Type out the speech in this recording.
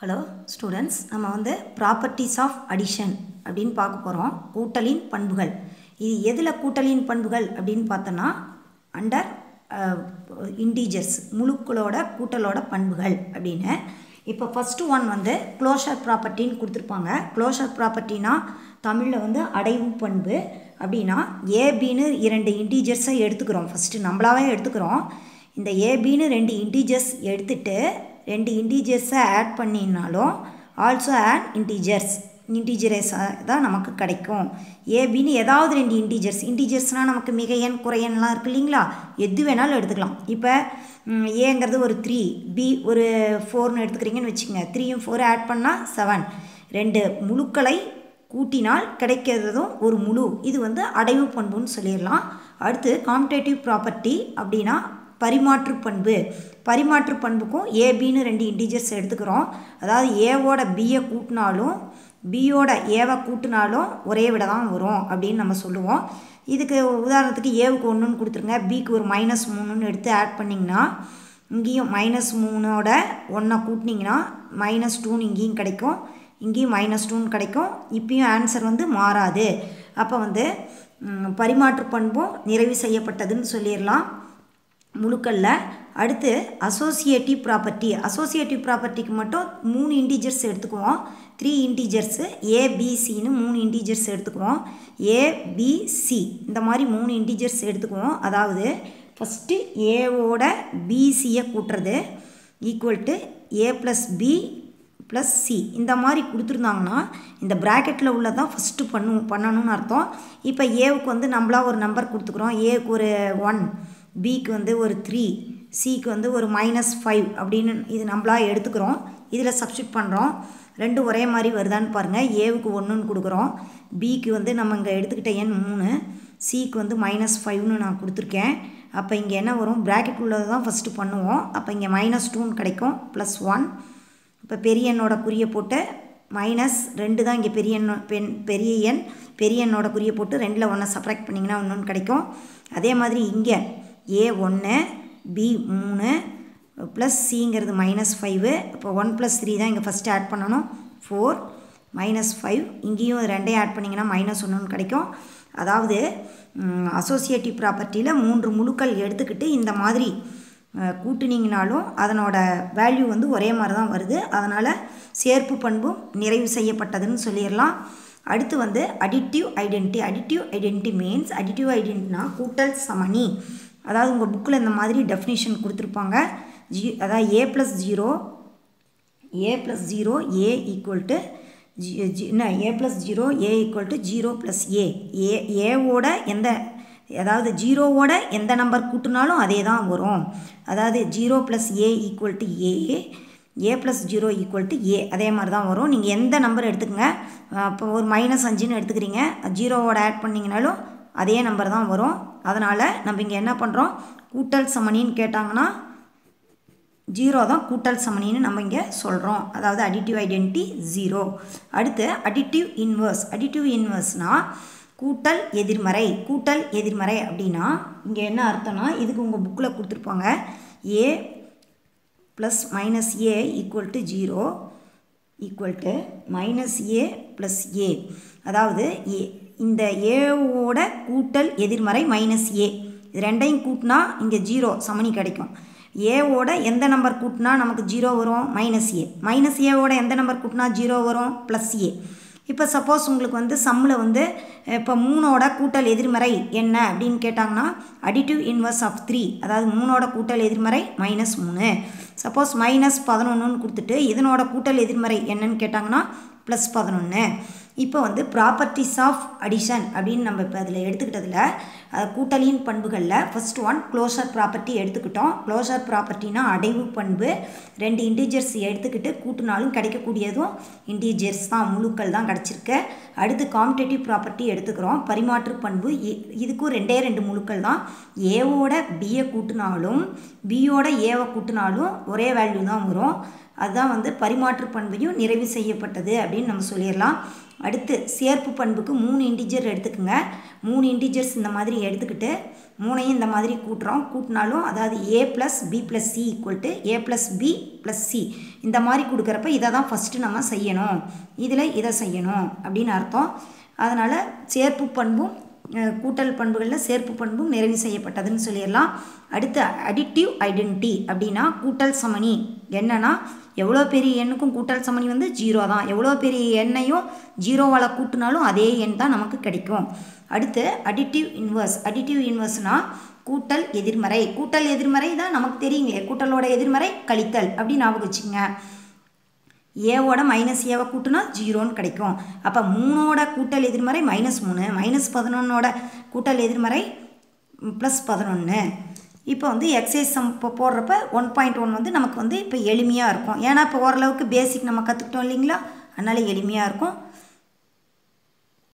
hello students நம்ம வந்து properties of addition அப்படின்னு பார்க்க போகிறோம் கூட்டலின் பண்புகள் இது எதில் கூட்டலின் பண்புகள் அப்படின்னு பார்த்தோன்னா அண்டர் இன்டீஜர்ஸ் முழுக்களோட கூட்டலோட பண்புகள் அப்படின்னு இப்போ ஃபஸ்ட்டு ஒன் வந்து க்ளோஷர் ப்ராப்பர்ட்டின்னு கொடுத்துருப்பாங்க க்ளோஷர் ப்ராப்பர்ட்டினா தமிழில் வந்து அடைவு பண்பு அப்படின்னா ஏபின்னு இரண்டு இன்டீஜர்ஸை எடுத்துக்கிறோம் ஃபஸ்ட்டு நம்மளாவே எடுத்துக்கிறோம் இந்த ஏபின்னு ரெண்டு இன்டீஜர்ஸ் எடுத்துட்டு ரெண்டு இன்டீஜர்ஸை ஆட் பண்ணினாலும் ஆல்சோ ஆட் இன்டீஜர்ஸ் இன்டீஜரஸ் தான் நமக்கு கிடைக்கும் ஏபின்னு ஏதாவது ரெண்டு இன்டீஜர்ஸ் இன்டீஜர்ஸ்னால் நமக்கு மிகையன் குறையன்லாம் இருக்குது இல்லைங்களா எது வேணாலும் எடுத்துக்கலாம் இப்போ ஏங்கிறது ஒரு த்ரீ பி ஒரு ஃபோர்னு எடுத்துக்கிறீங்கன்னு வச்சுக்கோங்க த்ரீயும் ஃபோர் ஆட் பண்ணால் செவன் ரெண்டு முழுக்களை கூட்டினால் கிடைக்கிறதும் ஒரு முழு இது வந்து அடைவு பண்புன்னு சொல்லிடலாம் அடுத்து காம்படேட்டிவ் ப்ராப்பர்ட்டி அப்படின்னா பரிமாற்று பண்பு பரிமாற்று பண்புக்கும் ஏபின்னு ரெண்டு இன்டீஜர்ஸ் எடுத்துக்கிறோம் அதாவது ஏவோட பியை கூட்டினாலும் பியோட ஏவை கூட்டினாலும் ஒரே விட தான் வரும் அப்படின்னு நம்ம சொல்லுவோம் இதுக்கு உதாரணத்துக்கு ஏவுக்கு ஒன்றுன்னு கொடுத்துருங்க பிக்கு ஒரு மைனஸ் மூணுன்னு எடுத்து ஆட் பண்ணிங்கன்னா இங்கேயும் மைனஸ் மூணோட ஒன்றை கூட்டினீங்கன்னா மைனஸ் டூன்னு இங்கேயும் கிடைக்கும் இங்கேயும் மைனஸ் டூன்னு கிடைக்கும் இப்பயும் ஆன்சர் வந்து மாறாது அப்போ வந்து பரிமாற்று பண்பும் நிறைவு செய்யப்பட்டதுன்னு சொல்லிடலாம் முழுக்கல்ல அடுத்து அசோசியேட்டிவ் ப்ராப்பர்ட்டி அசோசியேட்டிவ் ப்ராப்பர்ட்டிக்கு மட்டும் மூணு இன்டீஜர்ஸ் எடுத்துக்குவோம் த்ரீ இன்டீஜர்ஸு ஏபிசின்னு மூணு இன்டீஜர்ஸ் எடுத்துக்குவோம் ஏபிசி இந்த மாதிரி மூணு இன்டீஜர்ஸ் எடுத்துக்குவோம் அதாவது ஃபஸ்ட்டு ஏவோட பிசியை கூட்டுறது equal to A plus B plus C இந்த மாதிரி கொடுத்துருந்தாங்கன்னா இந்த ப்ராக்கெட்டில் உள்ளதான் ஃபஸ்ட்டு பண்ணுவோம் பண்ணணும்னு அர்த்தம் இப்போ ஏவுக்கு வந்து நம்மளா ஒரு நம்பர் கொடுத்துக்குறோம் ஏவுக்கு ஒரு ஒன் பிக்கு வந்து ஒரு த்ரீ சிக்கு வந்து ஒரு மைனஸ் ஃபைவ் அப்படின்னு இது நம்மளா எடுத்துக்கிறோம் இதில் சப்ஸ்டியூட் பண்ணுறோம் ரெண்டும் ஒரே மாதிரி வருதான்னு பாருங்கள் ஏவுக்கு ஒன்றுன்னு கொடுக்குறோம் பிக்கு வந்து நம்ம இங்கே எடுத்துக்கிட்ட எண் மூணு சிக்கு வந்து மைனஸ் ஃபைவ்னு நான் கொடுத்துருக்கேன் அப்போ இங்கே என்ன வரும் ப்ராக்கெட் உள்ளது தான் ஃபஸ்ட்டு பண்ணுவோம் அப்போ இங்கே மைனஸ் டூன்னு கிடைக்கும் ப்ளஸ் ஒன் இப்போ பெரிய எண்ணோட குறியை போட்டு மைனஸ் ரெண்டு தான் இங்கே பெரிய எண் பெண் பெரிய எண் பெரிய எண்ணோட குறியை போட்டு ரெண்டில் ஒன்றை சப்ராக்ட் பண்ணிங்கன்னா ஒன்று கிடைக்கும் அதே மாதிரி இங்கே ஏ ஒன்று பி மூணு ப்ளஸ் சிங்கிறது மைனஸ் ஃபைவு இப்போ ஒன் ப்ளஸ் த்ரீ தான் இங்கே ஃபஸ்ட்டு ஆட் பண்ணணும் ஃபோர் மைனஸ் ஃபைவ் இங்கேயும் ரெண்டையும் ஆட் பண்ணிங்கன்னா மைனஸ் ஒன்றுன்னு கிடைக்கும் அதாவது அசோசியேட்டிவ் ப்ராப்பர்ட்டியில் மூன்று முழுக்கள் எடுத்துக்கிட்டு இந்த மாதிரி கூட்டினீங்கனாலும் அதனோட வேல்யூ வந்து ஒரே மாதிரி தான் வருது அதனால் சேர்ப்பு பண்பும் நிறைவு செய்யப்பட்டதுன்னு சொல்லிடலாம் அடுத்து வந்து additive identity additive identity means additive ஐடென்டினா கூட்டல் சமணி அதாவது உங்கள் புக்கில் இந்த மாதிரி டெஃபினிஷன் கொடுத்துருப்பாங்க ஜி அதாவது A plus zero A plus zero A equal to G G என்ன A plus zero A equal to zero plus A A ஏவோட எந்த அதாவது ஜீரோவோட எந்த நம்பர் கூட்டினாலும் அதே தான் வரும் அதாவது zero plus A equal to A A plus zero equal to A அதே மாதிரி தான் வரும் நீங்கள் எந்த நம்பர் எடுத்துக்கங்க இப்போ ஒரு மைனஸ் அஞ்சுன்னு எடுத்துக்கிறீங்க ஜீரோவோட ஆட் பண்ணிங்கனாலும் அதே நம்பர் தான் வரும் அதனால் நம்ம இங்கே என்ன பண்ணுறோம் கூட்டல் சமணின்னு கேட்டாங்கன்னா ஜீரோ தான் கூட்டல் சமணின்னு நம்ம இங்கே சொல்கிறோம் அதாவது அடிட்டிவ் ஐடென்டி ஜீரோ அடுத்து அடிட்டிவ் இன்வர்ஸ் அடிட்டிவ் இன்வர்ஸ்னால் கூட்டல் எதிர்மறை கூட்டல் எதிர்மறை அப்படின்னா இங்கே என்ன அர்த்தம்னா இதுக்கு உங்கள் புக்கில் கொடுத்துருப்பாங்க A plus minus A equal to zero equal to minus A plus A அதாவது ஏ இந்த ஏவோட கூட்டல் எதிர்மறை மைனஸ் ஏ இது ரெண்டையும் கூட்டினா இங்கே ஜீரோ சமணி கிடைக்கும் ஏவோட எந்த நம்பர் கூட்டினா நமக்கு ஜீரோ வரும் மைனஸ் ஏ மைனஸ் ஏவோட எந்த நம்பர் கூட்டினா ஜீரோ வரும் ப்ளஸ் ஏ இப்போ சப்போஸ் உங்களுக்கு வந்து சம்மில் வந்து இப்போ மூணோட கூட்டல் எதிர்மறை என்ன அப்படின்னு கேட்டாங்கன்னா அடிட்டிவ் இன்வர்ஸ் ஆஃப் த்ரீ அதாவது மூணோட கூட்டல் எதிர்மறை மைனஸ் மூணு சப்போஸ் மைனஸ் பதினொன்றுன்னு கொடுத்துட்டு இதனோட கூட்டல் எதிர்மறை என்னன்னு கேட்டாங்கன்னா ப்ளஸ் பதினொன்று இப்போ வந்து ப்ராப்பர்ட்டிஸ் ஆஃப் அடிஷன் அப்படின்னு நம்ம இப்போ அதில் எடுத்துக்கிட்டதில் கூட்டலின் பண்புகளில் ஃபஸ்ட் ஒன் க்ளோஷர் ப்ராப்பர்ட்டி எடுத்துக்கிட்டோம் க்ளோஷர் ப்ராப்பர்ட்டினா அடைவு பண்பு ரெண்டு இன்டீஜர்ஸ் எடுத்துக்கிட்டு கூட்டினாலும் கிடைக்கக்கூடியதும் இன்டீஜர்ஸ் தான் முழுக்கள் தான் கிடச்சிருக்கு அடுத்து காம்படேட்டிவ் ப்ராப்பர்ட்டி எடுத்துக்கிறோம் பரிமாற்று பண்பு இதுக்கும் ரெண்டே ரெண்டு முழுக்கள் தான் ஏவோட பியை கூட்டினாலும் பியோட ஏவை கூட்டினாலும் ஒரே வேல்யூ தான் வரும் அதுதான் வந்து பரிமாற்று பண்பையும் நிறைவு செய்யப்பட்டது அப்படின்னு நம்ம சொல்லிடலாம் அடுத்து சேர்ப்பு பண்புக்கு மூணு இன்டிஜர் எடுத்துக்கோங்க மூணு இன்டிஜர்ஸ் இந்த மாதிரி எடுத்துக்கிட்டு மூணையும் இந்த மாதிரி கூட்டுறோம் கூட்டினாலும் அதாவது A plus B plus C equal to A plus B plus C இந்த மாதிரி கொடுக்குறப்ப இதை தான் ஃபஸ்ட்டு நம்ம செய்யணும் இதில் இதை செய்யணும் அப்படின்னு அர்த்தம் அதனால் சேர்ப்பு பண்பும் அஹ், கூட்டல் பண்புகளில் சேர்ப்பு பண்பும் நிறைவு செய்யப்பட்டதுன்னு சொல்லிடலாம் அடுத்து அடிட்டிவ் ஐடென்டிட்டி அப்படின்னா கூட்டல் சமணி என்னன்னா எவ்வளோ பெரிய எண்ணுக்கும் கூட்டல் சமணி வந்து ஜீரோ தான் எவ்வளோ பெரிய எண்ணையும் ஜீரோவால் கூட்டினாலும் அதே எண் தான் நமக்கு கிடைக்கும் அடுத்து அடிட்டிவ் இன்வர்ஸ் அடிட்டிவ் இன்வர்ஸ்னால் கூட்டல் எதிர்மறை கூட்டல் எதிர்மறை தான் நமக்கு தெரியுங்களே கூட்டலோட எதிர்மறை கழித்தல் அப்படின்னு ஞாபகம் வச்சுங்க ஏவோட மைனஸ் ஏவை கூட்டினா ஜீரோன்னு கிடைக்கும் அப்போ மூணோட கூட்டல் எதிர்மறை மைனஸ் மூணு மைனஸ் பதினொன்னோட கூட்டல் எதிர்மறை ப்ளஸ் பதினொன்று இப்போ வந்து எக்ஸைஸ் சம் இப்போ போடுறப்ப ஒன் பாயிண்ட் ஒன் வந்து நமக்கு வந்து இப்போ எளிமையாக இருக்கும் ஏன்னா இப்போ ஓரளவுக்கு பேசிக் நம்ம கற்றுக்கிட்டோம் இல்லைங்களா அதனால் எளிமையாக இருக்கும்